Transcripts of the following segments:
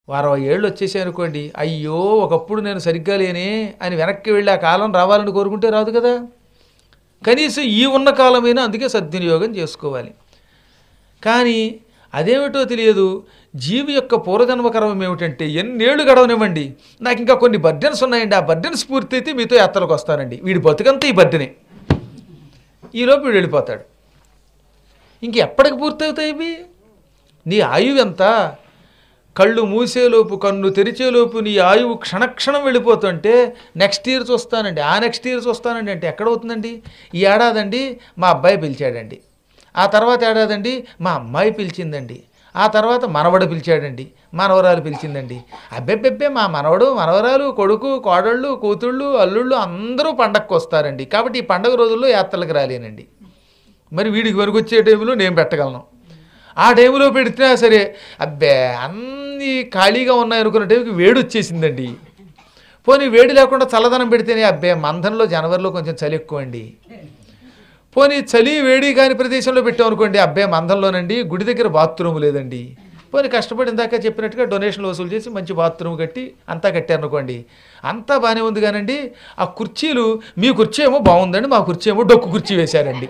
అరవై ఏళ్ళు వచ్చేసాయి అనుకోండి అయ్యో ఒకప్పుడు నేను సరిగ్గా లేనే అని వెనక్కి వెళ్ళి ఆ కాలం రావాలని కోరుకుంటే రాదు కదా కనీసం ఈ ఉన్న కాలమైనా అందుకే సద్వినియోగం చేసుకోవాలి కానీ అదేమిటో తెలియదు జీవి యొక్క పూర్వజన్మ కర్మం ఏమిటంటే ఎన్నేళ్ళు గడవనివ్వండి నాకు ఇంకా కొన్ని బర్డెన్స్ ఉన్నాయండి ఆ బర్డెన్స్ పూర్తి అయితే మీతో యాత్రలకు వస్తానండి వీడి బతుకంతా ఈ బర్డెనే ఈలోపు వీడు వెళ్ళిపోతాడు ఇంక ఎప్పటికి పూర్తవుతాయి ఇవి నీ ఆయువు ఎంత కళ్ళు మూసేలోపు కన్ను తెరిచేలోపు నీ ఆయువు క్షణక్షణం వెళ్ళిపోతుంటే నెక్స్ట్ ఇయర్ చూస్తానండి ఆ నెక్స్ట్ ఇయర్ చూస్తానండి అంటే ఎక్కడవుతుందండి ఈ ఏడాదండి మా అబ్బాయి పిలిచాడండి ఆ తర్వాత ఏడాదండి మా అమ్మాయి పిలిచిందండి ఆ తర్వాత మనవడు పిలిచాడండి మనవరాలు పిలిచిందండి అబ్బెబ్బెబ్బే మా మనవడు మనవరాలు కొడుకు కోడళ్ళు కూతుళ్ళు అల్లుళ్ళు అందరూ పండగకు వస్తారండి కాబట్టి ఈ పండగ రోజుల్లో యాత్రలకు రాలేనండి మరి వీడికి వరకొచ్చే టైంలో నేను పెట్టగలను ఆ టైంలో పెడితే సరే అబ్బే అన్నీ ఖాళీగా ఉన్నాయనుకున్న టైంకి వేడి వచ్చేసిందండి పోనీ వేడి లేకుండా చల్లదనం పెడితేనే అబ్బే మందంలో జనవరిలో కొంచెం చలి ఎక్కువ అండి పోనీ చలి వేడి కాని ప్రదేశంలో పెట్టామనుకోండి అబ్బే మందంలోనండి గుడి దగ్గర బాత్రూమ్ లేదండి పోనీ కష్టపడి ఇందాక చెప్పినట్టుగా డొనేషన్లు వసూలు చేసి మంచి బాత్రూమ్ కట్టి అంతా కట్టారనుకోండి అంతా బాగానే ఉంది కానండి ఆ కుర్చీలు మీ కుర్చీ ఏమో బాగుందండి మా కుర్చీ ఏమో డొక్కు కుర్చీ వేశారండి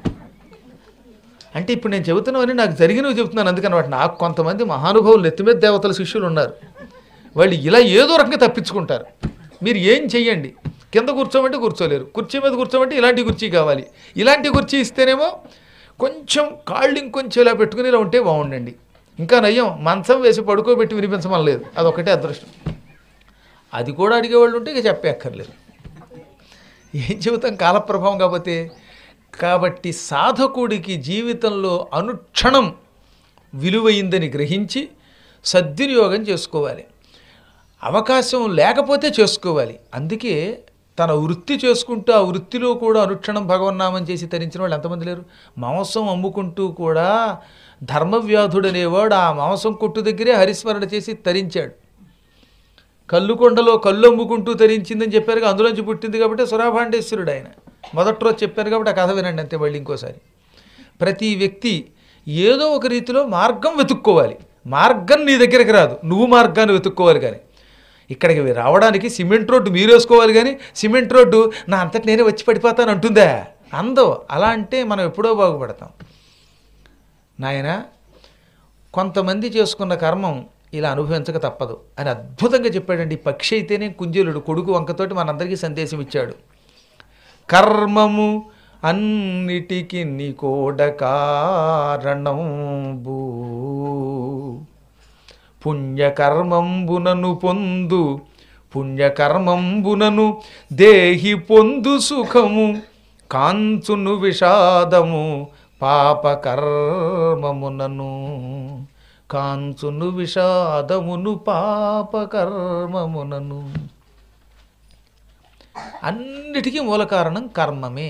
అంటే ఇప్పుడు నేను చెబుతున్నామని నాకు జరిగినవి చెబుతున్నాను అందుకనమాట నాకు కొంతమంది మహానుభావులు నెత్తిమీద దేవతల శిష్యులు ఉన్నారు వాళ్ళు ఇలా ఏదో రకంగా తప్పించుకుంటారు మీరు ఏం చెయ్యండి కింద కూర్చోమంటే కూర్చోలేరు కుర్చీ మీద కూర్చోమంటే ఇలాంటి కుర్చీ కావాలి ఇలాంటి కుర్చీ ఇస్తేనేమో కొంచెం కాళ్ళు ఇంకొంచెం ఇలా పెట్టుకుని ఇలా ఉంటే బాగుండండి ఇంకా నయ్యం మంచం వేసి పడుకోబెట్టి వినిపించమని లేదు అదొకటే అదృష్టం అది కూడా అడిగేవాళ్ళు ఉంటే ఇక చెప్పక్కర్లేదు ఏం చెబుతాం కాలప్రభావం కాకపోతే కాబట్టి సాధకుడికి జీవితంలో అనుక్షణం విలువైందని గ్రహించి సద్వినియోగం చేసుకోవాలి అవకాశం లేకపోతే చేసుకోవాలి అందుకే తన వృత్తి చేసుకుంటూ ఆ వృత్తిలో కూడా అనుక్షణం భగవన్నామం చేసి తరించిన వాళ్ళు ఎంతమంది లేరు మాంసం అమ్ముకుంటూ కూడా ధర్మవ్యాధుడు అనేవాడు ఆ మాంసం కొట్టు దగ్గరే హరిస్మరణ చేసి తరించాడు కల్లుకొండలో కళ్ళు అమ్ముకుంటూ తరించిందని చెప్పారు అందులోంచి పుట్టింది కాబట్టి సురాభాండేశ్వరుడు ఆయన మొదటి రోజు చెప్పారు కాబట్టి ఆ కథ వినండి అంతే మళ్ళీ ఇంకోసారి ప్రతి వ్యక్తి ఏదో ఒక రీతిలో మార్గం వెతుక్కోవాలి మార్గం నీ దగ్గరికి రాదు నువ్వు మార్గాన్ని వెతుక్కోవాలి కానీ ఇక్కడికి రావడానికి సిమెంట్ రోడ్డు మీరు వేసుకోవాలి కానీ సిమెంట్ రోడ్డు నా అంతటి నేనే వచ్చి పడిపోతాను అంటుందా అందో అలా అంటే మనం ఎప్పుడో బాగుపడతాం నాయన కొంతమంది చేసుకున్న కర్మం ఇలా అనుభవించక తప్పదు అని అద్భుతంగా చెప్పాడండి ఈ పక్షి అయితేనే కుంజలుడు కొడుకు వంకతోటి మనందరికీ సందేశం ఇచ్చాడు కర్మము అన్నిటికి నికోడ కారణంబు పుణ్యకర్మంబునను పొందు పుణ్యకర్మంబునను దేహి పొందు సుఖము కాంచును విషాదము పాపకర్మమునను కాంచును విషాదమును పాపకర్మమునను అన్నిటికీ మూల కారణం కర్మమే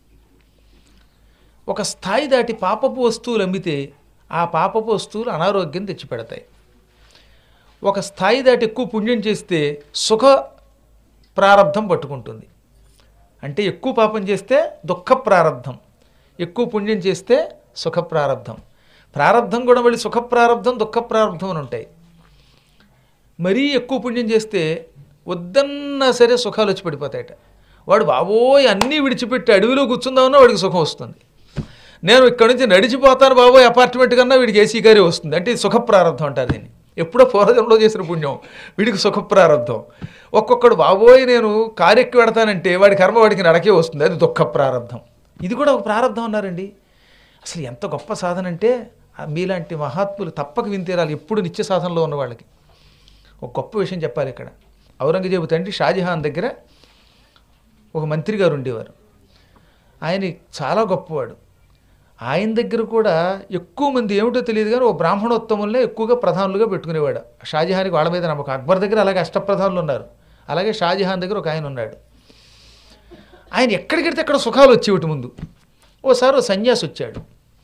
ఒక స్థాయి దాటి పాపపు వస్తువులు అమ్మితే ఆ పాపపు వస్తువులు అనారోగ్యం తెచ్చిపెడతాయి ఒక స్థాయి దాటి ఎక్కువ పుణ్యం చేస్తే సుఖ ప్రారంధం పట్టుకుంటుంది అంటే ఎక్కువ పాపం చేస్తే దుఃఖ ప్రారంధం ఎక్కువ పుణ్యం చేస్తే సుఖ ప్రారంధం ప్రారంధం కూడా మళ్ళీ సుఖ ప్రారంధం దుఃఖ ప్రారంధం అని ఉంటాయి మరీ ఎక్కువ పుణ్యం చేస్తే వద్దన్నా సరే సుఖాలు వచ్చి పడిపోతాయట వాడు బాబోయ్ అన్నీ విడిచిపెట్టి అడవిలో కూర్చుందామన్నా వాడికి సుఖం వస్తుంది నేను ఇక్కడి నుంచి నడిచిపోతాను బాబోయ్ అపార్ట్మెంట్ కన్నా వీడికి ఏసీ గారే వస్తుంది అంటే ఇది సుఖ ప్రారంధం అంటారు దీన్ని ఎప్పుడో పూర్వజంలో చేసిన పుణ్యం వీడికి సుఖ ప్రారంధం ఒక్కొక్కడు బాబోయ్ నేను కారెక్కి పెడతానంటే వాడి కర్మ వాడికి నడకే వస్తుంది అది దుఃఖ ప్రారంధం ఇది కూడా ఒక ప్రారంధం అన్నారండి అసలు ఎంత గొప్ప సాధన అంటే ఆ మీలాంటి మహాత్ములు తప్పక వింతేరాలి ఎప్పుడు నిత్య సాధనలో ఉన్న వాళ్ళకి ఒక గొప్ప విషయం చెప్పాలి ఇక్కడ ఔరంగజేబు తండ్రి షాజహాన్ దగ్గర ఒక మంత్రి గారు ఉండేవారు ఆయన చాలా గొప్పవాడు ఆయన దగ్గర కూడా ఎక్కువ మంది ఏమిటో తెలియదు కానీ ఓ బ్రాహ్మణోత్తములనే ఎక్కువగా ప్రధానులుగా పెట్టుకునేవాడు షాజహాన్కి వాళ్ళ మీద నమ్మకం అక్బర్ దగ్గర అలాగే అష్టప్రధానులు ఉన్నారు అలాగే షాజహాన్ దగ్గర ఒక ఆయన ఉన్నాడు ఆయన ఎక్కడికెడితే అక్కడ సుఖాలు వచ్చేవిటి ముందు ఓసారి ఓ సన్యాసి వచ్చాడు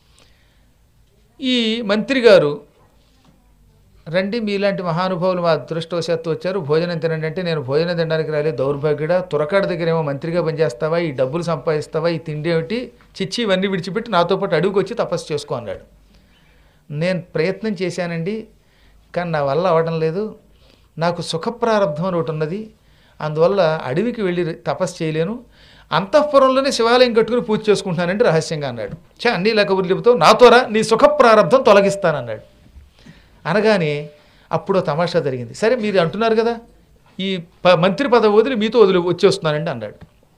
ఈ మంత్రి గారు రండి మీలాంటి మహానుభావులు మా అదృష్టవశాత్తు వచ్చారు భోజనం తినండి అంటే నేను భోజనం తినడానికి రాలేదు దౌర్భాగ్యుడా తురకాడ దగ్గర ఏమో మంత్రిగా పనిచేస్తావా ఈ డబ్బులు సంపాదిస్తావా ఈ తిండి ఏమిటి చిచ్చి ఇవన్నీ విడిచిపెట్టి నాతో పాటు అడుగుకి వచ్చి తపస్సు చేసుకో అన్నాడు నేను ప్రయత్నం చేశానండి కానీ నా వల్ల అవ్వడం లేదు నాకు సుఖప్రారంధం అని ఒకటి ఉన్నది అందువల్ల అడవికి వెళ్ళి తపస్సు చేయలేను అంతఃపురంలోనే శివాలయం కట్టుకుని పూజ చేసుకుంటానంటే రహస్యంగా అన్నాడు చే అన్ని ఇలా కబుర్లు చెబుతావు నాతోరా నీ సుఖప్రారంధం తొలగిస్తానన్నాడు అనగానే అప్పుడు ఓ తమాషా జరిగింది సరే మీరు అంటున్నారు కదా ఈ ప మంత్రి పదవి వదిలి మీతో వదిలి వచ్చేస్తున్నానండి అన్నాడు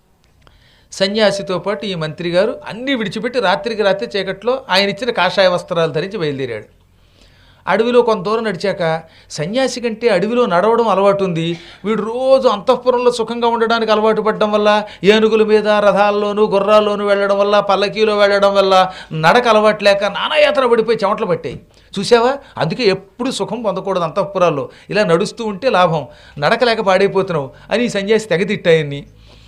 సన్యాసితో పాటు ఈ మంత్రి గారు అన్నీ విడిచిపెట్టి రాత్రికి రాత్రి చీకట్లో ఆయన ఇచ్చిన కాషాయ వస్త్రాలు ధరించి బయలుదేరాడు అడవిలో కొంత దూరం నడిచాక సన్యాసి కంటే అడవిలో నడవడం అలవాటు ఉంది వీడు రోజు అంతఃపురంలో సుఖంగా ఉండడానికి అలవాటు పడడం వల్ల ఏనుగుల మీద రథాల్లోనూ గుర్రాల్లోనూ వెళ్ళడం వల్ల పల్లకీలో వెళ్ళడం వల్ల నడక అలవాటు లేక నానాయాత్ర పడిపోయి చెమటలు పట్టాయి చూసావా అందుకే ఎప్పుడు సుఖం పొందకూడదు అంతఃపురాల్లో ఇలా నడుస్తూ ఉంటే లాభం నడక లేక పాడైపోతున్నావు అని ఈ సన్యాసి తెగతిట్టాయన్ని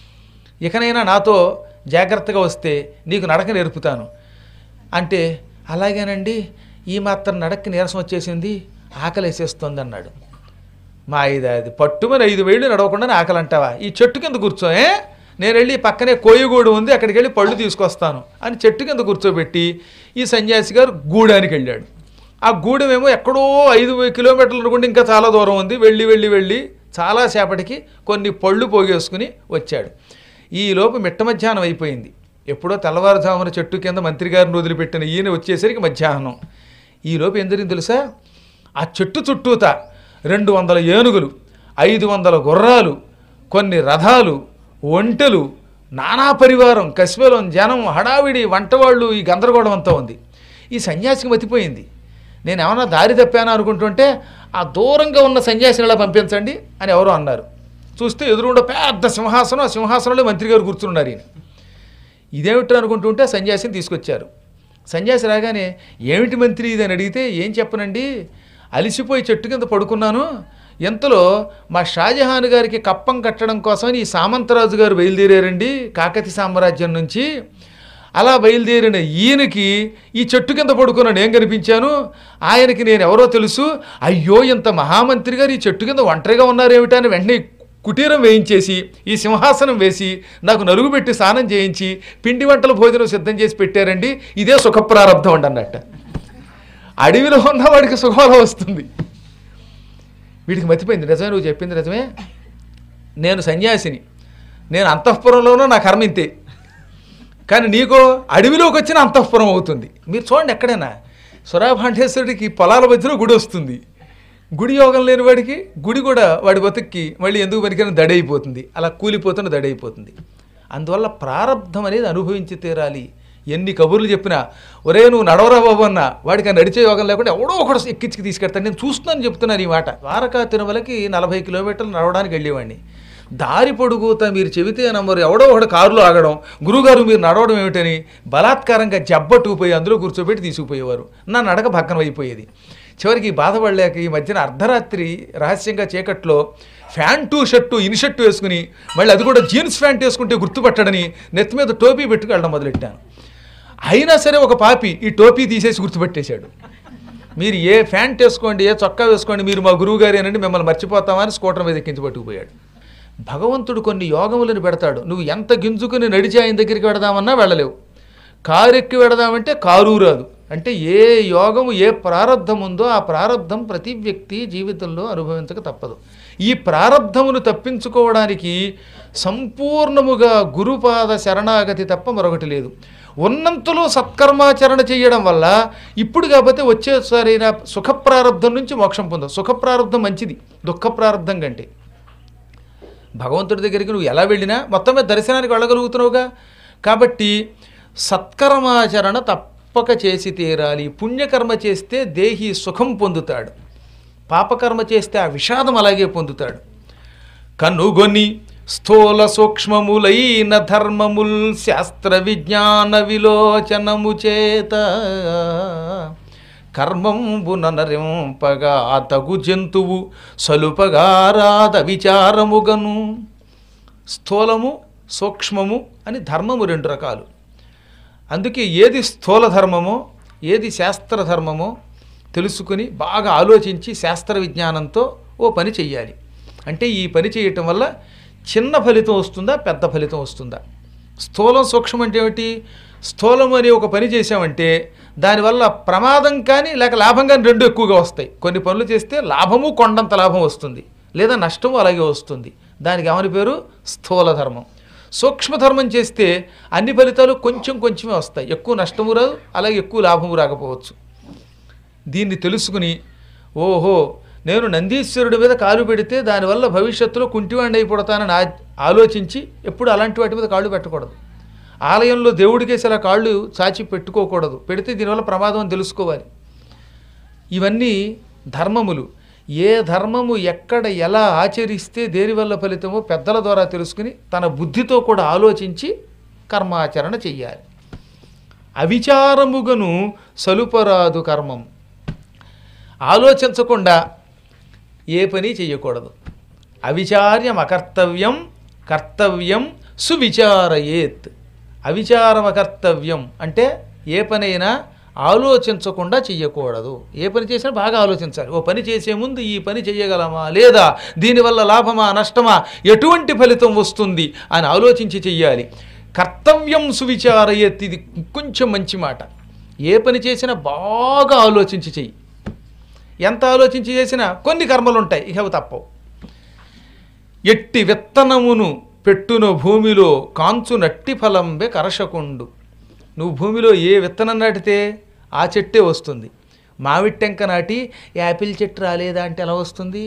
ఇకనైనా నాతో జాగ్రత్తగా వస్తే నీకు నడక నేర్పుతాను అంటే అలాగేనండి ఈ మాత్రం నడక్కి నీరసం వచ్చేసింది ఆకలి వేసేస్తుంది అన్నాడు మా ఐదు అది పట్టుమని ఐదు వేళ్ళు నడవకుండా ఆకలి అంటావా ఈ చెట్టు కింద కూర్చోయే నేను వెళ్ళి పక్కనే కోయిగూడు ఉంది అక్కడికి వెళ్ళి పళ్ళు తీసుకొస్తాను అని చెట్టు కింద కూర్చోబెట్టి ఈ సన్యాసి గారు గూడానికి వెళ్ళాడు ఆ గూడెమేమో ఎక్కడో ఐదు కిలోమీటర్ల నుండి ఇంకా చాలా దూరం ఉంది వెళ్ళి వెళ్ళి వెళ్ళి చాలాసేపటికి కొన్ని పళ్ళు పోగేసుకుని వచ్చాడు ఈ లోపు మిట్ట మధ్యాహ్నం అయిపోయింది ఎప్పుడో తెల్లవారుజామున చెట్టు కింద మంత్రి గారిని వదిలిపెట్టిన ఈయన వచ్చేసరికి మధ్యాహ్నం ఈ లోపు ఏం జరిగింది తెలుసా ఆ చెట్టు చుట్టూత రెండు వందల ఏనుగులు ఐదు వందల గుర్రాలు కొన్ని రథాలు ఒంటెలు నానా పరివారం కశ్మలం జనం హడావిడి వంటవాళ్ళు ఈ గందరగోళం అంతా ఉంది ఈ సన్యాసికి మతిపోయింది నేను ఏమన్నా దారి తప్పాను అనుకుంటుంటే ఆ దూరంగా ఉన్న సన్యాసిని ఇలా పంపించండి అని ఎవరో అన్నారు చూస్తే ఎదురుగుండా పెద్ద సింహాసనం ఆ సింహాసనంలో మంత్రి గారు కూర్చున్నారు ఈయన ఇదేమిటి అనుకుంటుంటే సన్యాసిని తీసుకొచ్చారు సన్యాసి రాగానే ఏమిటి మంత్రి ఇది అని అడిగితే ఏం చెప్పనండి అలిసిపోయి చెట్టు కింద పడుకున్నాను ఎంతలో మా షాజహాన్ గారికి కప్పం కట్టడం కోసమని ఈ సామంతరాజు గారు బయలుదేరారండి కాకతి సామ్రాజ్యం నుంచి అలా బయలుదేరిన ఈయనకి ఈ చెట్టు కింద పడుకున్న నేను కనిపించాను ఆయనకి నేను ఎవరో తెలుసు అయ్యో ఇంత మహామంత్రి గారు ఈ చెట్టు కింద ఒంటరిగా ఉన్నారేమిటా అని వెంటనే కుటీరం వేయించేసి ఈ సింహాసనం వేసి నాకు నలుగు పెట్టి స్నానం చేయించి పిండి వంటల భోజనం సిద్ధం చేసి పెట్టారండి ఇదే సుఖప్రారంధం అండి అన్నట్ట అడవిలో ఉన్న వాడికి సుఖం వస్తుంది వీడికి మతిపోయింది నిజమే నువ్వు చెప్పింది నిజమే నేను సన్యాసిని నేను అంతఃపురంలోనూ నా కర్మ ఇంతే కానీ నీకో అడవిలోకి వచ్చిన అంతఃపురం అవుతుంది మీరు చూడండి ఎక్కడైనా సురాభాండేశ్వరుడికి పొలాల మధ్యలో గుడి వస్తుంది గుడి యోగం లేని వాడికి గుడి కూడా వాడి బతుక్కి మళ్ళీ ఎందుకు పనికిన దడైపోతుంది అలా కూలిపోతున్న దడైపోతుంది అందువల్ల ప్రారంధం అనేది అనుభవించి తీరాలి ఎన్ని కబుర్లు చెప్పినా ఒరే నువ్వు నడవరా బాబు అన్న వాడికి ఆ నడిచే యోగం లేకుండా ఎవడో ఒకడు ఎక్కించుకు తీసుకెడతాను నేను చూస్తున్నాను చెప్తున్నాను ఈ మాట ద్వారకా తిరుమలకి నలభై కిలోమీటర్లు నడవడానికి వెళ్ళేవాడిని దారి పొడుగుతా మీరు చెబితే నమ్మరు ఎవడో ఒకడు కారులో ఆగడం గురుగారు మీరు నడవడం ఏమిటని బలాత్కారంగా జబ్బట్టుకుపోయి అందులో కూర్చోబెట్టి తీసుకుపోయేవారు నా నడక భగ్నం అయిపోయేది చివరికి బాధపడలేక ఈ మధ్యన అర్ధరాత్రి రహస్యంగా చీకట్లో ఫ్యాంటు షర్టు ఇన్షర్టు వేసుకుని మళ్ళీ అది కూడా జీన్స్ ప్యాంట్ వేసుకుంటే గుర్తుపట్టడని నెత్తి మీద టోపీ పెట్టుకు వెళ్ళడం మొదలెట్టాను అయినా సరే ఒక పాపి ఈ టోపీ తీసేసి గుర్తుపెట్టేశాడు మీరు ఏ ఫ్యాంట్ వేసుకోండి ఏ చొక్కా వేసుకోండి మీరు మా గురువు గారేనండి మిమ్మల్ని మర్చిపోతామని స్కూటర్ మీద ఎక్కించి పట్టుకుపోయాడు భగవంతుడు కొన్ని యోగములను పెడతాడు నువ్వు ఎంత గింజుకుని నడిచి ఆయన దగ్గరికి వెడదామన్నా వెళ్ళలేవు కారు ఎక్కి వెడదామంటే కారు రాదు అంటే ఏ యోగము ఏ ప్రారంధం ఉందో ఆ ప్రారంధం ప్రతి వ్యక్తి జీవితంలో అనుభవించక తప్పదు ఈ ప్రారంధమును తప్పించుకోవడానికి సంపూర్ణముగా గురుపాద శరణాగతి తప్ప మరొకటి లేదు ఉన్నంతలో సత్కర్మాచరణ చేయడం వల్ల ఇప్పుడు కాకపోతే వచ్చేసరైన సుఖ ప్రారంధం నుంచి మోక్షం పొందవు సుఖ ప్రారంధం మంచిది దుఃఖ ప్రారంధం కంటే భగవంతుడి దగ్గరికి నువ్వు ఎలా వెళ్ళినా మొత్తం మీద దర్శనానికి వెళ్ళగలుగుతున్నావుగా కాబట్టి సత్కర్మాచరణ తప్పక చేసి తీరాలి పుణ్యకర్మ చేస్తే దేహి సుఖం పొందుతాడు పాపకర్మ చేస్తే ఆ విషాదం అలాగే పొందుతాడు కనుగొని స్థూల సూక్ష్మములైన ధర్మముల్ శాస్త్ర విజ్ఞాన విలోచనము చేత కర్మంబున నరింపగా తగు జంతువు సలుపగారాద విచారముగను స్థూలము సూక్ష్మము అని ధర్మము రెండు రకాలు అందుకే ఏది స్థూల ధర్మమో ఏది శాస్త్ర ధర్మమో తెలుసుకుని బాగా ఆలోచించి శాస్త్ర విజ్ఞానంతో ఓ పని చెయ్యాలి అంటే ఈ పని చేయటం వల్ల చిన్న ఫలితం వస్తుందా పెద్ద ఫలితం వస్తుందా స్థూలం సూక్ష్మం అంటే ఏమిటి స్థూలం అని ఒక పని చేసామంటే దానివల్ల ప్రమాదం కానీ లేక లాభం కానీ రెండు ఎక్కువగా వస్తాయి కొన్ని పనులు చేస్తే లాభము కొండంత లాభం వస్తుంది లేదా నష్టము అలాగే వస్తుంది దానికి ఏమని పేరు స్థూల ధర్మం సూక్ష్మ ధర్మం చేస్తే అన్ని ఫలితాలు కొంచెం కొంచెమే వస్తాయి ఎక్కువ నష్టము రాదు అలాగే ఎక్కువ లాభము రాకపోవచ్చు దీన్ని తెలుసుకుని ఓహో నేను నందీశ్వరుడి మీద కాలు పెడితే దానివల్ల భవిష్యత్తులో కుంటివాణ్ణి అయిపోతానని ఆ- ఆలోచించి ఎప్పుడు అలాంటి వాటి మీద కాళ్ళు పెట్టకూడదు ఆలయంలో దేవుడికేసి అలా కాళ్ళు చాచి పెట్టుకోకూడదు పెడితే దీనివల్ల ప్రమాదం అని తెలుసుకోవాలి ఇవన్నీ ధర్మములు ఏ ధర్మము ఎక్కడ ఎలా ఆచరిస్తే దేనివల్ల ఫలితమో పెద్దల ద్వారా తెలుసుకుని తన బుద్ధితో కూడా ఆలోచించి కర్మాచరణ చెయ్యాలి అవిచారముగను సలుపరాదు కర్మం ఆలోచించకుండా ఏ పని చేయకూడదు అవిచార్యం అకర్తవ్యం కర్తవ్యం సువిచారయేత్ అవిచారం అకర్తవ్యం అంటే ఏ పనైనా ఆలోచించకుండా చెయ్యకూడదు ఏ పని చేసినా బాగా ఆలోచించాలి ఓ పని చేసే ముందు ఈ పని చేయగలమా లేదా దీనివల్ల లాభమా నష్టమా ఎటువంటి ఫలితం వస్తుంది అని ఆలోచించి చెయ్యాలి కర్తవ్యం సువిచారయేత్ ఇది కొంచెం మంచి మాట ఏ పని చేసినా బాగా ఆలోచించి చెయ్యి ఎంత ఆలోచించి చేసినా కొన్ని కర్మలు ఉంటాయి ఇక అవి తప్పవు ఎట్టి విత్తనమును పెట్టును భూమిలో కాంచు నట్టి ఫలంబే కరషకుండు నువ్వు భూమిలో ఏ విత్తనం నాటితే ఆ చెట్టే వస్తుంది మామిడి టెంక నాటి యాపిల్ చెట్టు రాలేదా అంటే ఎలా వస్తుంది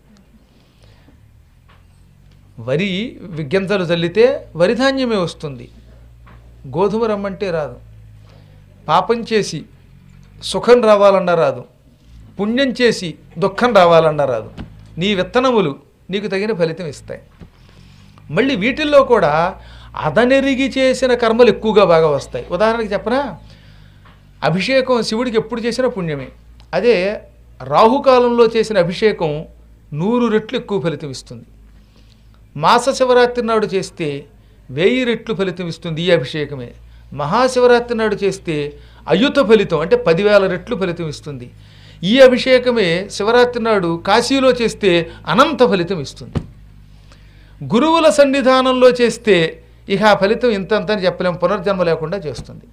వరి విగ్గంతలు చల్లితే వరి ధాన్యమే వస్తుంది గోధుమ రమ్మంటే రాదు పాపం చేసి సుఖం రావాలన్నా రాదు పుణ్యం చేసి దుఃఖం రావాలన్నా రాదు నీ విత్తనములు నీకు తగిన ఫలితం ఇస్తాయి మళ్ళీ వీటిల్లో కూడా అదనెరిగి చేసిన కర్మలు ఎక్కువగా బాగా వస్తాయి ఉదాహరణకి చెప్పనా అభిషేకం శివుడికి ఎప్పుడు చేసినా పుణ్యమే అదే రాహుకాలంలో చేసిన అభిషేకం నూరు రెట్లు ఎక్కువ ఫలితం ఇస్తుంది మాస శివరాత్రి నాడు చేస్తే వెయ్యి రెట్లు ఫలితం ఇస్తుంది ఈ అభిషేకమే మహాశివరాత్రి నాడు చేస్తే అయుత ఫలితం అంటే పదివేల రెట్లు ఫలితం ఇస్తుంది ఈ అభిషేకమే శివరాత్రి నాడు కాశీలో చేస్తే అనంత ఫలితం ఇస్తుంది గురువుల సన్నిధానంలో చేస్తే ఇక ఆ ఫలితం ఇంతంత అని చెప్పలేం పునర్జన్మ లేకుండా చేస్తుంది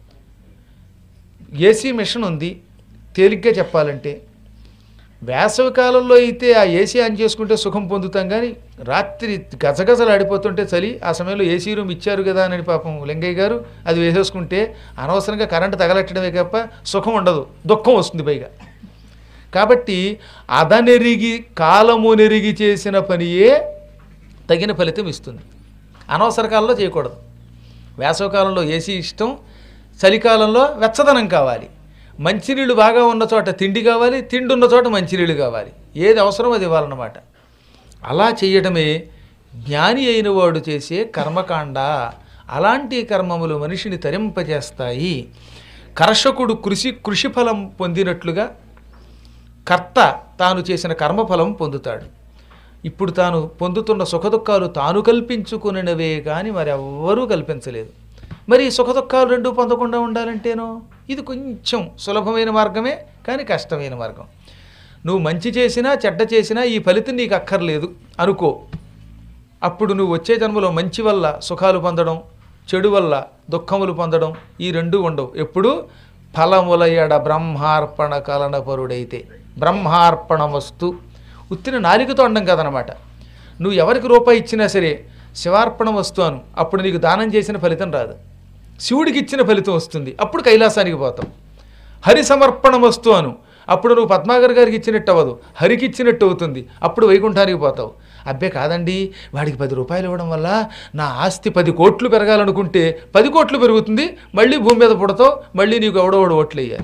ఏసీ మిషన్ ఉంది తేలిగ్గా చెప్పాలంటే వేసవి కాలంలో అయితే ఆ ఏసీ ఆన్ చేసుకుంటే సుఖం పొందుతాం కానీ రాత్రి గజగజలు ఆడిపోతుంటే చలి ఆ సమయంలో ఏసీ రూమ్ ఇచ్చారు కదా అని పాపం లింగయ్య గారు అది వేసేసుకుంటే అనవసరంగా కరెంటు తగలెట్టడమే తప్ప సుఖం ఉండదు దుఃఖం వస్తుంది పైగా కాబట్టి అదనెరిగి కాలము నెరిగి చేసిన పనియే తగిన ఫలితం ఇస్తుంది అనవసర కాలంలో చేయకూడదు వేసవకాలంలో ఏసీ ఇష్టం చలికాలంలో వెచ్చదనం కావాలి మంచినీళ్ళు బాగా ఉన్న చోట తిండి కావాలి తిండి ఉన్న చోట మంచినీళ్ళు కావాలి ఏది అవసరం అది ఇవ్వాలన్నమాట అలా చేయడమే జ్ఞాని అయిన వాడు చేసే కర్మకాండ అలాంటి కర్మములు మనిషిని తరింపజేస్తాయి కర్షకుడు కృషి కృషి ఫలం పొందినట్లుగా కర్త తాను చేసిన కర్మఫలం పొందుతాడు ఇప్పుడు తాను పొందుతున్న సుఖదుఖాలు తాను కల్పించుకునినవే కానీ మరెవ్వరూ కల్పించలేదు మరి ఈ సుఖదుఖాలు రెండు పొందకుండా ఉండాలంటేనో ఇది కొంచెం సులభమైన మార్గమే కానీ కష్టమైన మార్గం నువ్వు మంచి చేసినా చెడ్డ చేసినా ఈ ఫలితం నీకు అక్కర్లేదు అనుకో అప్పుడు నువ్వు వచ్చే జన్మలో మంచి వల్ల సుఖాలు పొందడం చెడు వల్ల దుఃఖములు పొందడం ఈ రెండు ఉండవు ఎప్పుడు ఫలముల ఎడ బ్రహ్మార్పణ కలనపరుడైతే బ్రహ్మార్పణ వస్తు ఉత్తిన నాలికతో అండం కదనమాట నువ్వు ఎవరికి రూపాయి ఇచ్చినా సరే శివార్పణ వస్తు అను అప్పుడు నీకు దానం చేసిన ఫలితం రాదు శివుడికి ఇచ్చిన ఫలితం వస్తుంది అప్పుడు కైలాసానికి పోతాం హరి సమర్పణ వస్తు అను అప్పుడు నువ్వు పద్మాగర్ గారికి ఇచ్చినట్టు అవ్వదు హరికి ఇచ్చినట్టు అవుతుంది అప్పుడు వైకుంఠానికి పోతావు అబ్బే కాదండి వాడికి పది రూపాయలు ఇవ్వడం వల్ల నా ఆస్తి పది కోట్లు పెరగాలనుకుంటే పది కోట్లు పెరుగుతుంది మళ్ళీ భూమి మీద పుడతావు మళ్ళీ నీకు ఎవడోడు ఓట్లు వేయాలి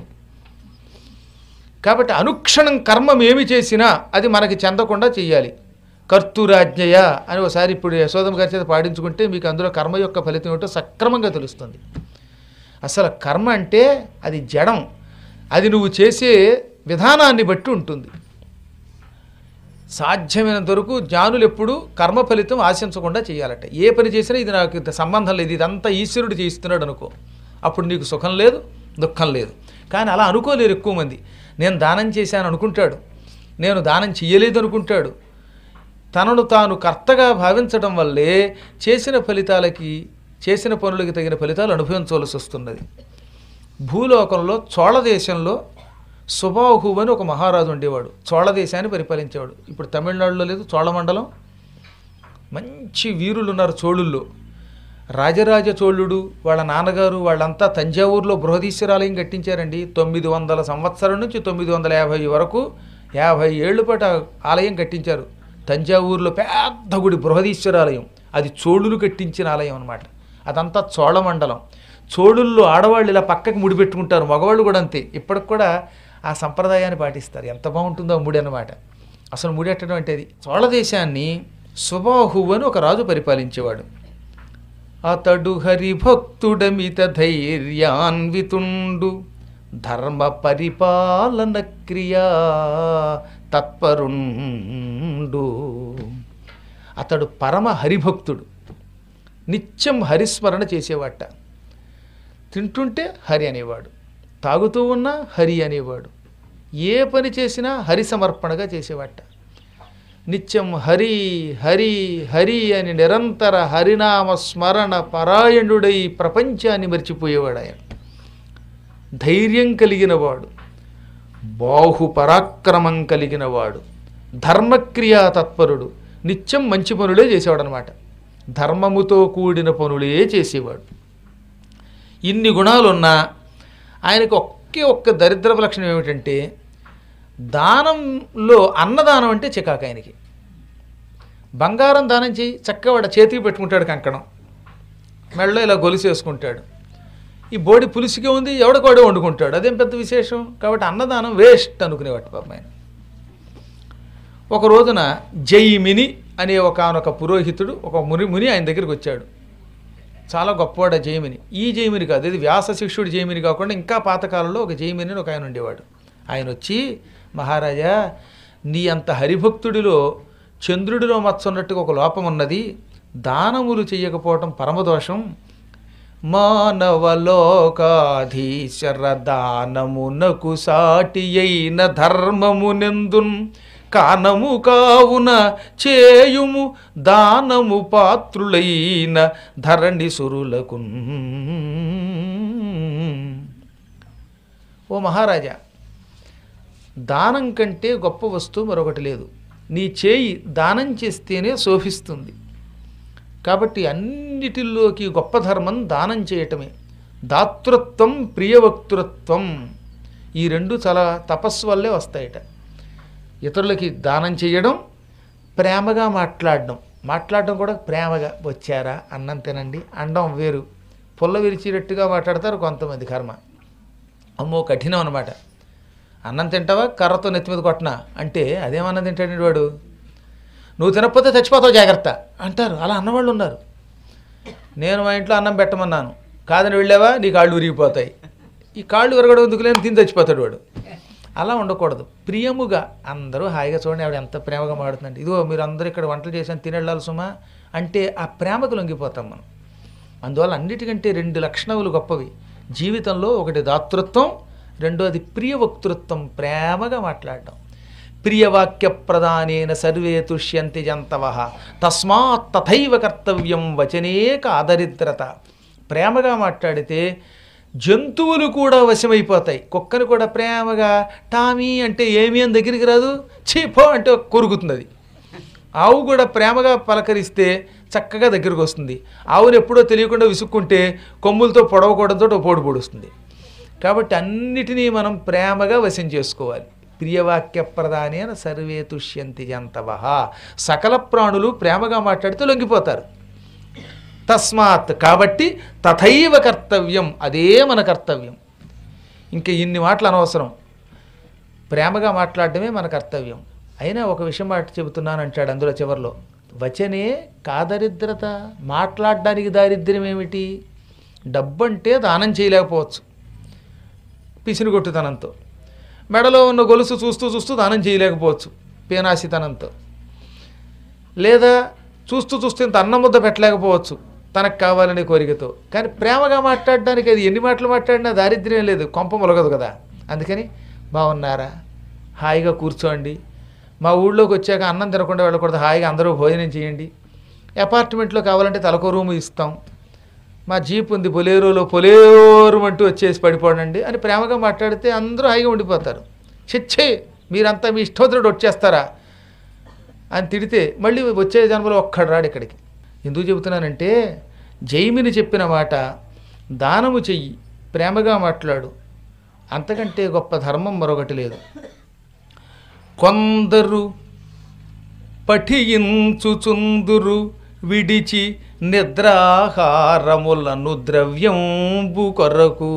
కాబట్టి అనుక్షణం కర్మం ఏమి చేసినా అది మనకి చెందకుండా చెయ్యాలి కర్తురాజ్ఞయ అని ఒకసారి ఇప్పుడు యశోదమ్మ గారి చేత పాడించుకుంటే మీకు అందులో కర్మ యొక్క ఫలితం ఏమిటో సక్రమంగా తెలుస్తుంది అసలు కర్మ అంటే అది జడం అది నువ్వు చేసే విధానాన్ని బట్టి ఉంటుంది సాధ్యమైనంత వరకు జ్ఞానులు ఎప్పుడు కర్మ ఫలితం ఆశించకుండా చేయాలట ఏ పని చేసినా ఇది నాకు ఇంత సంబంధం లేదు ఇదంతా ఈశ్వరుడు చేయిస్తున్నాడు అనుకో అప్పుడు నీకు సుఖం లేదు దుఃఖం లేదు కానీ అలా అనుకోలేరు ఎక్కువ మంది నేను దానం చేశాను అనుకుంటాడు నేను దానం చెయ్యలేదు అనుకుంటాడు తనను తాను కర్తగా భావించడం వల్లే చేసిన ఫలితాలకి చేసిన పనులకి తగిన ఫలితాలు అనుభవించవలసి వస్తున్నది భూలోకంలో చోళ దేశంలో సుబాహు అని ఒక మహారాజు ఉండేవాడు చోళ దేశాన్ని పరిపాలించేవాడు ఇప్పుడు తమిళనాడులో లేదు చోళమండలం మంచి వీరులు ఉన్నారు చోళుల్లో రాజరాజ చోళుడు వాళ్ళ నాన్నగారు వాళ్ళంతా తంజావూరులో బృహదీశ్వరాలయం కట్టించారండి తొమ్మిది వందల సంవత్సరం నుంచి తొమ్మిది వందల యాభై వరకు యాభై ఏళ్ళు పాటు ఆ ఆలయం కట్టించారు తంజావూరులో పెద్ద గుడి బృహదీశ్వరాలయం అది చోళులు కట్టించిన ఆలయం అనమాట అదంతా చోళమండలం చోళుల్లో ఆడవాళ్ళు ఇలా పక్కకి ముడి పెట్టుకుంటారు మగవాళ్ళు కూడా అంతే ఇప్పటికి కూడా ఆ సంప్రదాయాన్ని పాటిస్తారు ఎంత బాగుంటుందో ఆ ముడి అన్నమాట అసలు ముడెట్టడం అంటే అది చోళ దేశాన్ని సుబాహు అని ఒక రాజు పరిపాలించేవాడు అతడు హరిభక్తుడమిత ధైర్యాన్వితుండు ధర్మ పరిపాలన క్రియా తత్పరుండు అతడు పరమ హరిభక్తుడు నిత్యం హరిస్మరణ చేసేవాట తింటుంటే హరి అనేవాడు తాగుతూ ఉన్నా హరి అనేవాడు ఏ పని చేసినా హరి సమర్పణగా చేసేవాట నిత్యం హరి హరి హరి అని నిరంతర హరినామ స్మరణ పరాయణుడై ప్రపంచాన్ని మర్చిపోయేవాడు ఆయన ధైర్యం కలిగినవాడు బాహుపరాక్రమం కలిగినవాడు ధర్మక్రియా తత్పరుడు నిత్యం మంచి పనులే చేసేవాడు అనమాట ధర్మముతో కూడిన పనులే చేసేవాడు ఇన్ని గుణాలున్నా ఆయనకు ఒకే ఒక్క దరిద్రపు లక్షణం ఏమిటంటే దానంలో అన్నదానం అంటే చికాకు ఆయనకి బంగారం దానం చేయి చక్కగా వాడు చేతికి పెట్టుకుంటాడు కంకణం మెడలో ఇలా గొలుసు వేసుకుంటాడు ఈ బోడి పులుసుగా ఉంది ఎవడికోడే వండుకుంటాడు అదేం పెద్ద విశేషం కాబట్టి అన్నదానం వేస్ట్ అనుకునేవాటి పాపం ఆయన ఒక రోజున జైమిని అనే ఒకనొక పురోహితుడు ఒక ముని ముని ఆయన దగ్గరికి వచ్చాడు చాలా గొప్పవాడు ఆ జైమిని ఈ జైమిని కాదు ఇది వ్యాస శిష్యుడు జైమిని కాకుండా ఇంకా పాతకాలంలో ఒక జైమిని అని ఒక ఆయన ఉండేవాడు ఆయన వచ్చి మహారాజా నీ అంత హరిభక్తుడిలో చంద్రుడిలో మచ్చ ఉన్నట్టుగా ఒక లోపం ఉన్నది దానములు చెయ్యకపోవటం పరమదోషం మానవలోకాధీశ్వర దానమునకు సాటి అయిన ధర్మమునెందున్ కానము కావున చేయుము దానము పాత్రులైన ధరణి సురులకు ఓ మహారాజా దానం కంటే గొప్ప వస్తువు మరొకటి లేదు నీ చేయి దానం చేస్తేనే శోభిస్తుంది కాబట్టి అన్నిటిలోకి గొప్ప ధర్మం దానం చేయటమే దాతృత్వం ప్రియవక్తృత్వం ఈ రెండు చాలా తపస్సు వల్లే వస్తాయట ఇతరులకి దానం చేయడం ప్రేమగా మాట్లాడడం మాట్లాడడం కూడా ప్రేమగా వచ్చారా అన్నం తినండి అండం వేరు పుల్ల విరిచినట్టుగా మాట్లాడతారు కొంతమంది కర్మ అమ్మో కఠినం అనమాట అన్నం తింటావా కర్రతో నెత్తి మీద కొట్టనా అంటే అదేమన్నం తింటాడు వాడు నువ్వు తినకపోతే చచ్చిపోతావు జాగ్రత్త అంటారు అలా అన్నవాళ్ళు ఉన్నారు నేను మా ఇంట్లో అన్నం పెట్టమన్నాను కాదని వెళ్ళావా నీ కాళ్ళు విరిగిపోతాయి ఈ కాళ్ళు విరగడం ఎందుకు లేని తిని చచ్చిపోతాడు వాడు అలా ఉండకూడదు ప్రియముగా అందరూ హాయిగా చూడండి ఆవిడ ఎంత ప్రేమగా మాడుతుందండి ఇదిగో మీరు అందరూ ఇక్కడ వంటలు చేసాను తినెళ్ళాలి సుమా అంటే ఆ ప్రేమకు లొంగిపోతాం మనం అందువల్ల అన్నిటికంటే రెండు లక్షణములు గొప్పవి జీవితంలో ఒకటి దాతృత్వం రెండోది ప్రియవక్తృత్వం ప్రేమగా మాట్లాడడం ప్రియవాక్య ప్రధానేన సర్వే తుష్యంతి జంతవ తస్మాత్ తథైవ కర్తవ్యం వచనే కాదరిద్రత ప్రేమగా మాట్లాడితే జంతువులు కూడా వశమైపోతాయి కుక్కను కూడా ప్రేమగా టామీ అంటే ఏమీ అని దగ్గరికి రాదు చీపో అంటే కొరుకుతుంది అది ఆవు కూడా ప్రేమగా పలకరిస్తే చక్కగా దగ్గరకు వస్తుంది ఆవును ఎప్పుడో తెలియకుండా విసుక్కుంటే కొమ్ములతో పొడవకూడదంతో ఓ పోడు పొడుస్తుంది కాబట్టి అన్నిటినీ మనం ప్రేమగా వశం చేసుకోవాలి ప్రియవాక్య ప్రధానేన సర్వే తుష్యంతి జంతవ సకల ప్రాణులు ప్రేమగా మాట్లాడితే లొంగిపోతారు తస్మాత్ కాబట్టి తథైవ కర్తవ్యం అదే మన కర్తవ్యం ఇంకా ఇన్ని మాటలు అనవసరం ప్రేమగా మాట్లాడటమే మన కర్తవ్యం అయినా ఒక విషయం మాట చెబుతున్నాను అంటాడు అందులో చివరిలో వచనే కాదరిద్రత మాట్లాడడానికి దారిద్ర్యం ఏమిటి డబ్బంటే దానం చేయలేకపోవచ్చు పిసినిగొట్టుతనంతో మెడలో ఉన్న గొలుసు చూస్తూ చూస్తూ దానం చేయలేకపోవచ్చు పేనాసితనంతో లేదా చూస్తూ చూస్తూ ఇంత అన్నం ముద్ద పెట్టలేకపోవచ్చు తనకు కావాలనే కోరికతో కానీ ప్రేమగా మాట్లాడడానికి అది ఎన్ని మాటలు మాట్లాడినా దారిద్ర్యం లేదు కొంప మొలగదు కదా అందుకని బాగున్నారా హాయిగా కూర్చోండి మా ఊళ్ళోకి వచ్చాక అన్నం తినకుండా వెళ్ళకూడదు హాయిగా అందరూ భోజనం చేయండి అపార్ట్మెంట్లో కావాలంటే తలకో రూము ఇస్తాం మా జీప్ ఉంది పొలేరోలో పొలేరు అంటూ వచ్చేసి పడిపోనండి అని ప్రేమగా మాట్లాడితే అందరూ హాయిగా ఉండిపోతారు చిచ్చే మీరంతా మీ ఇష్టోత్తరుడు వచ్చేస్తారా అని తిడితే మళ్ళీ వచ్చే జన్మలో ఒక్కడు రాడు ఇక్కడికి ఎందుకు చెబుతున్నానంటే జైమిని చెప్పిన మాట దానము చెయ్యి ప్రేమగా మాట్లాడు అంతకంటే గొప్ప ధర్మం మరొకటి లేదు కొందరు పఠించుచుందురు విడిచి నిద్రాహారములను ద్రవ్యంబు కొరకు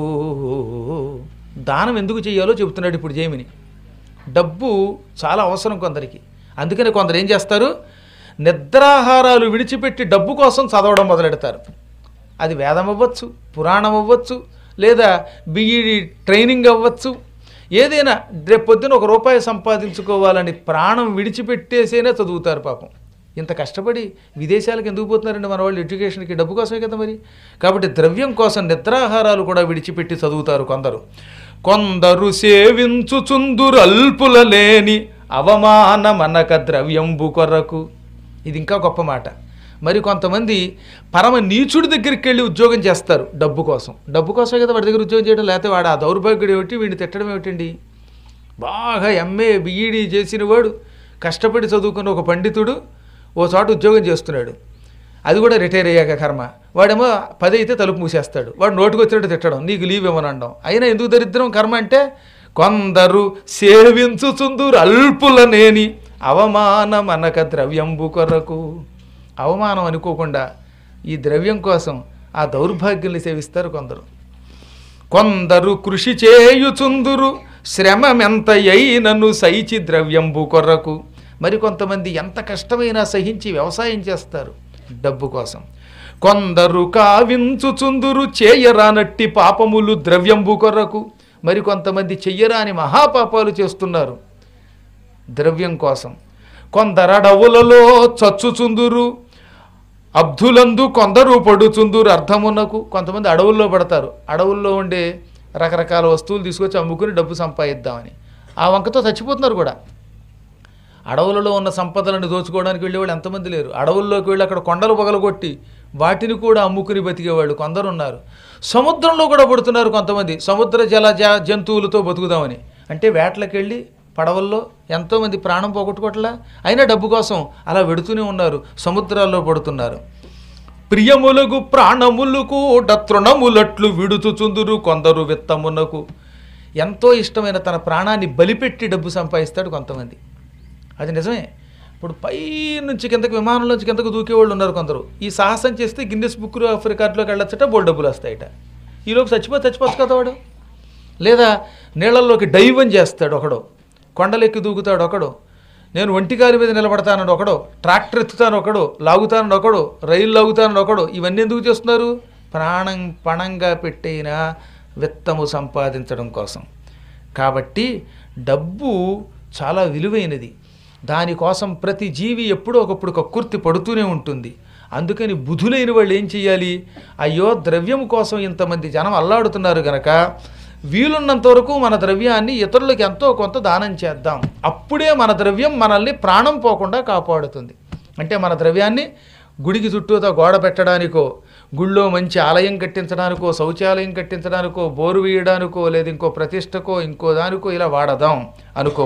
దానం ఎందుకు చేయాలో చెబుతున్నాడు ఇప్పుడు జైమిని డబ్బు చాలా అవసరం కొందరికి అందుకని కొందరు ఏం చేస్తారు నిద్రాహారాలు విడిచిపెట్టి డబ్బు కోసం చదవడం మొదలెడతారు అది వేదం అవ్వచ్చు పురాణం అవ్వచ్చు లేదా బిఈడి ట్రైనింగ్ అవ్వచ్చు ఏదైనా రేపు పొద్దున ఒక రూపాయి సంపాదించుకోవాలని ప్రాణం విడిచిపెట్టేసేనే చదువుతారు పాపం ఇంత కష్టపడి విదేశాలకు ఎందుకు పోతున్నారండి మన వాళ్ళు ఎడ్యుకేషన్కి డబ్బు కోసమే కదా మరి కాబట్టి ద్రవ్యం కోసం నిద్రాహారాలు కూడా విడిచిపెట్టి చదువుతారు కొందరు కొందరు సేవించుచుందురు అల్పుల లేని అవమానమనక ద్రవ్యంబు కొరకు ఇది ఇంకా గొప్ప మాట మరి కొంతమంది పరమ నీచుడి దగ్గరికి వెళ్ళి ఉద్యోగం చేస్తారు డబ్బు కోసం డబ్బు కోసమే కదా వాడి దగ్గర ఉద్యోగం చేయడం లేకపోతే వాడు ఆ దౌర్భాగ్యుడు ఏమిటి వీడిని తిట్టడం ఏమిటండి బాగా ఎంఏ బిఈడి చేసిన వాడు కష్టపడి చదువుకున్న ఒక పండితుడు ఓ చోట ఉద్యోగం చేస్తున్నాడు అది కూడా రిటైర్ అయ్యాక కర్మ వాడేమో పది అయితే తలుపు మూసేస్తాడు వాడు నోటికి వచ్చినట్టు తిట్టడం నీకు లీవ్ ఇవ్వనండం అయినా ఎందుకు దరిద్రం కర్మ అంటే కొందరు సేవించుచుందురు అల్పులనేని అవమానమనక ద్రవ్యంబు కొరకు అవమానం అనుకోకుండా ఈ ద్రవ్యం కోసం ఆ దౌర్భాగ్యుల్ని సేవిస్తారు కొందరు కొందరు కృషి చేయుచుందురు శ్రమమెంతయైనను సైచి ద్రవ్యంబు కొరకు మరి కొంతమంది ఎంత కష్టమైనా సహించి వ్యవసాయం చేస్తారు డబ్బు కోసం కొందరు కావించుచుందురు చేయరానట్టి పాపములు ద్రవ్యంబు కొరకు మరి కొంతమంది చెయ్యరాని మహాపాపాలు చేస్తున్నారు ద్రవ్యం కోసం కొందరడవులలో చచ్చుచుందురు అబ్ధులందు కొందరు పడుచుందురు అర్థమునకు కొంతమంది అడవుల్లో పడతారు అడవుల్లో ఉండే రకరకాల వస్తువులు తీసుకొచ్చి అమ్ముకుని డబ్బు సంపాదిద్దామని ఆ వంకతో చచ్చిపోతున్నారు కూడా అడవులలో ఉన్న సంపదలను దోచుకోవడానికి వెళ్ళేవాళ్ళు ఎంతమంది లేరు అడవుల్లోకి వెళ్ళి అక్కడ కొండలు పగలగొట్టి వాటిని కూడా అమ్ముకుని బతికేవాళ్ళు కొందరు ఉన్నారు సముద్రంలో కూడా పడుతున్నారు కొంతమంది సముద్ర జల జ జంతువులతో బతుకుదామని అంటే వేటలకు వెళ్ళి పడవల్లో ఎంతోమంది ప్రాణం పోగొట్టుకోవట్లా అయినా డబ్బు కోసం అలా వెడుతూనే ఉన్నారు సముద్రాల్లో పడుతున్నారు ప్రియములకు ప్రాణములు కూడా తృణములట్లు విడుచుచుందురు కొందరు విత్తమునకు ఎంతో ఇష్టమైన తన ప్రాణాన్ని బలిపెట్టి డబ్బు సంపాదిస్తాడు కొంతమంది అది నిజమే ఇప్పుడు పై నుంచి కిందకి విమానంలోంచి కిందకు దూకేవాళ్ళు ఉన్నారు కొందరు ఈ సాహసం చేస్తే గిన్నెస్ బుక్ ఆఫ్ రికార్డులోకి వెళ్ళొచ్చట బోల్ డబ్బులు వస్తాయట ఈలోపు చచ్చిపోతే చచ్చిపోవచ్చు కదా వాడు లేదా నీళ్ళల్లోకి డైవ్ అని చేస్తాడు ఒకడు కొండలెక్కి దూకుతాడు ఒకడు నేను ఒంటికాలి మీద నిలబడతానని ఒకడు ట్రాక్టర్ ఎత్తుతాను ఒకడు లాగుతానని ఒకడు రైలు లాగుతానని ఒకడు ఇవన్నీ ఎందుకు చేస్తున్నారు ప్రాణం పణంగా పెట్టైన విత్తము సంపాదించడం కోసం కాబట్టి డబ్బు చాలా విలువైనది దానికోసం ప్రతి జీవి ఎప్పుడో ఒకప్పుడు కక్కుర్తి పడుతూనే ఉంటుంది అందుకని బుధులైన వాళ్ళు ఏం చేయాలి అయ్యో ద్రవ్యం కోసం ఇంతమంది జనం అల్లాడుతున్నారు గనక వీలున్నంత వరకు మన ద్రవ్యాన్ని ఇతరులకు ఎంతో కొంత దానం చేద్దాం అప్పుడే మన ద్రవ్యం మనల్ని ప్రాణం పోకుండా కాపాడుతుంది అంటే మన ద్రవ్యాన్ని గుడికి చుట్టూతా గోడ పెట్టడానికో గుళ్ళో మంచి ఆలయం కట్టించడానికో శౌచాలయం కట్టించడానికో బోరు వేయడానికో లేదా ఇంకో ప్రతిష్టకో ఇంకో దానికో ఇలా వాడదాం అనుకో